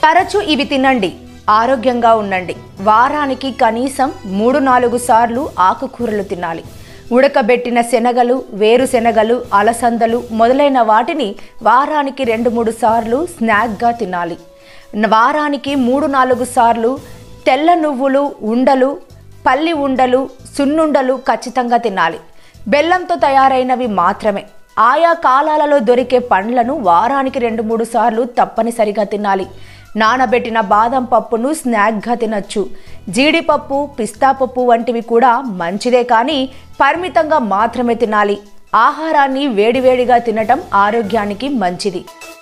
తరచూ ఇవి తినండి ఆరోగ్యంగా ఉండండి వారానికి కనీసం మూడు నాలుగు సార్లు ఆకుకూరలు తినాలి ఉడకబెట్టిన శనగలు వేరుశెనగలు అలసందలు మొదలైన వాటిని వారానికి రెండు మూడు సార్లు స్నాక్గా తినాలి వారానికి మూడు నాలుగు సార్లు తెల్ల నువ్వులు ఉండలు పల్లి ఉండలు సున్నుండలు ఖచ్చితంగా తినాలి బెల్లంతో తయారైనవి మాత్రమే ఆయా కాలాలలో దొరికే పండ్లను వారానికి రెండు మూడు సార్లు తప్పనిసరిగా తినాలి నానబెట్టిన బాదం పప్పును స్నాక్గా తినొచ్చు జీడిపప్పు పిస్తా పప్పు వంటివి కూడా మంచిదే కానీ పరిమితంగా మాత్రమే తినాలి ఆహారాన్ని వేడివేడిగా తినటం ఆరోగ్యానికి మంచిది